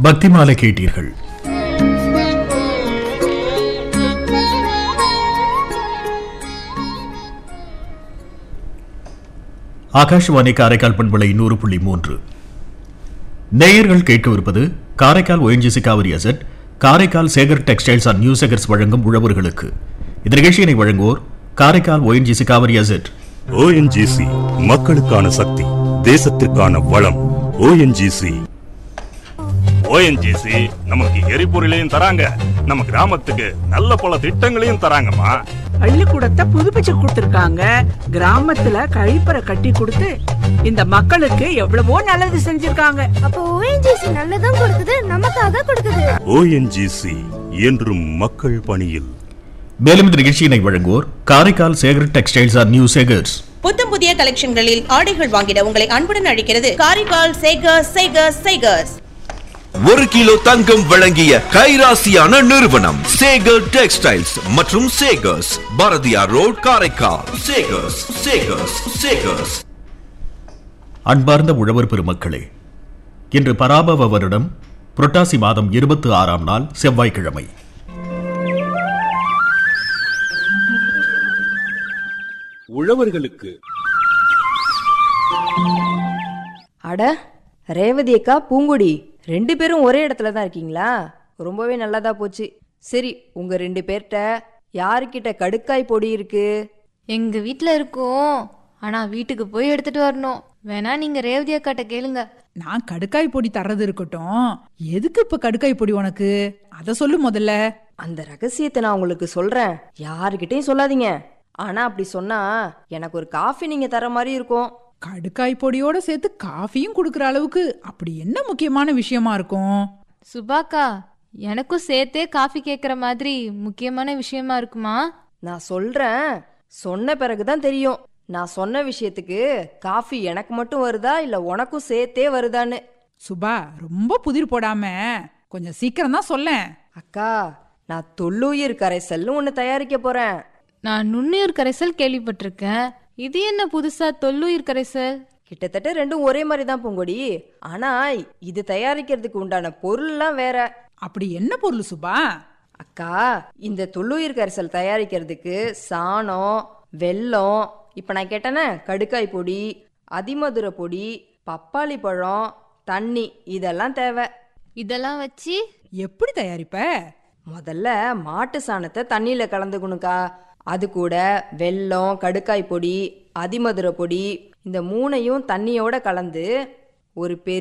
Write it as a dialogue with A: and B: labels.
A: பக்தி மாலை கேட்டீர்கள் ஆகாஷ்வாணி காரைக்கால் பண்பலை நூறு புள்ளி மூன்று நேயர்கள் கேட்கவிருப்பது Karaikal ONGC Cauvery asset Karaikal Sekar textiles and new Sekars வழங்கும் உழவர்களுக்கு இந்த நிகழ்ச்சியினை வழங்குவோர் Karaikal ONGC Cauvery asset
B: ONGC மக்களுக்கான சக்தி தேசத்திற்கான வளம் ஓஎன்ஜிசி ஓஎன்ஜிசி நமக்கு எரிபொருளையும் தராங்க நம்ம கிராமத்துக்கு நல்ல பல திட்டங்களையும் தராங்கம்மா
C: பள்ளிக்கூடத்தை புதுப்பிச்சு கொடுத்திருக்காங்க கிராமத்துல கழிப்பறை கட்டி கொடுத்து இந்த மக்களுக்கு எவ்வளவோ நல்லது செஞ்சிருக்காங்க
D: அப்போ ஓஎன்ஜிசி நல்லதும் கொடுக்குது நமக்காக கொடுக்குது
B: ஓஎன்ஜிசி என்றும் மக்கள் பணியில்
A: மேலும் இந்த நிகழ்ச்சியினை வழங்குவோர் Karaikal Sekar textiles and new Sekars
E: புத்தம் புதிய கலெக்ஷன்களில் ஆடைகள் வாங்கிட உங்களை அன்புடன் அழைக்கிறது காரைக்கால் சேகர்ஸ் சேகர்ஸ் சேகர்ஸ்
F: ஒரு கிலோ தங்கம் வழங்கிய கைராசியான நிறுவனம் சேகர் டெக்ஸ்டைல்ஸ் மற்றும் சேகர்ஸ் பாரதியார் ரோட் காரைக்கால் சேகர்ஸ் சேகர்ஸ் சேகர்ஸ்
A: அன்பார்ந்த உழவர் பெருமக்களே இன்று பராபவ வருடம் புரட்டாசி மாதம் இருபத்தி ஆறாம் நாள் செவ்வாய்க்கிழமை
G: உழவர்களுக்கு
H: அட ரேவதி அக்கா பூங்குடி ரெண்டு பேரும் ஒரே இடத்துல தான் இருக்கீங்களா ரொம்பவே நல்லதா போச்சு சரி உங்க ரெண்டு பேர்கிட்ட யாருக்கிட்ட கடுக்காய் பொடி இருக்கு
I: எங்க வீட்ல இருக்கோம் ஆனா வீட்டுக்கு போய் எடுத்துட்டு வரணும் வேணா நீங்க ரேவதி அக்காட்ட கேளுங்க
C: நான் கடுக்காய் பொடி தர்றது இருக்கட்டும் எதுக்கு இப்ப கடுக்காய் பொடி உனக்கு அத சொல்லு முதல்ல
H: அந்த ரகசியத்தை நான் உங்களுக்கு சொல்றேன் யாருக்கிட்டையும் சொல்லாதீங்க ஆனா அப்படி சொன்னா எனக்கு ஒரு காஃபி நீங்க தர மாதிரி இருக்கும்
C: கடுக்காய் பொடியோட சேர்த்து காஃபியும் கொடுக்கற அளவுக்கு அப்படி என்ன முக்கியமான விஷயமா இருக்கும்
I: சுபாக்கா எனக்கும் சேர்த்தே காஃபி கேக்குற மாதிரி முக்கியமான விஷயமா இருக்குமா
H: நான் சொல்றேன் சொன்ன பிறகுதான் தெரியும் நான் சொன்ன விஷயத்துக்கு காஃபி எனக்கு மட்டும் வருதா இல்ல உனக்கும் சேர்த்தே வருதான்னு
C: சுபா ரொம்ப புதிர் போடாம கொஞ்சம் சீக்கிரம் தான் சொல்லேன்
H: அக்கா நான் தொல்லுயிர் கரைசல்னு ஒன்று தயாரிக்க போறேன்
I: நான் நுண்ணுயிர் கரைசல் கேள்விப்பட்டிருக்கேன் இது என்ன புதுசா தொல்லுயிர் கரைசல்
H: கிட்டத்தட்ட ரெண்டும் ஒரே மாதிரி தான் பூங்கொடி ஆனா இது தயாரிக்கிறதுக்கு உண்டான பொருள்லாம் வேற
C: அப்படி என்ன பொருள் சுபா
H: அக்கா இந்த தொல்லுயிர் கரைசல் தயாரிக்கிறதுக்கு சாணம் வெல்லம் இப்போ நான் கேட்டேனே கடுக்காய் பொடி அதிமதுர பொடி பப்பாளி பழம் தண்ணி இதெல்லாம் தேவை
I: இதெல்லாம் வச்சு
C: எப்படி தயாரிப்ப
H: முதல்ல மாட்டு சாணத்தை தண்ணியில கலந்துக்கணுக்கா அது கூட வெல்லம் கடுக்காய் பொடி அதிமதுர பொடி இந்த மூணையும் தண்ணியோட கலந்து ஒரு பெரிய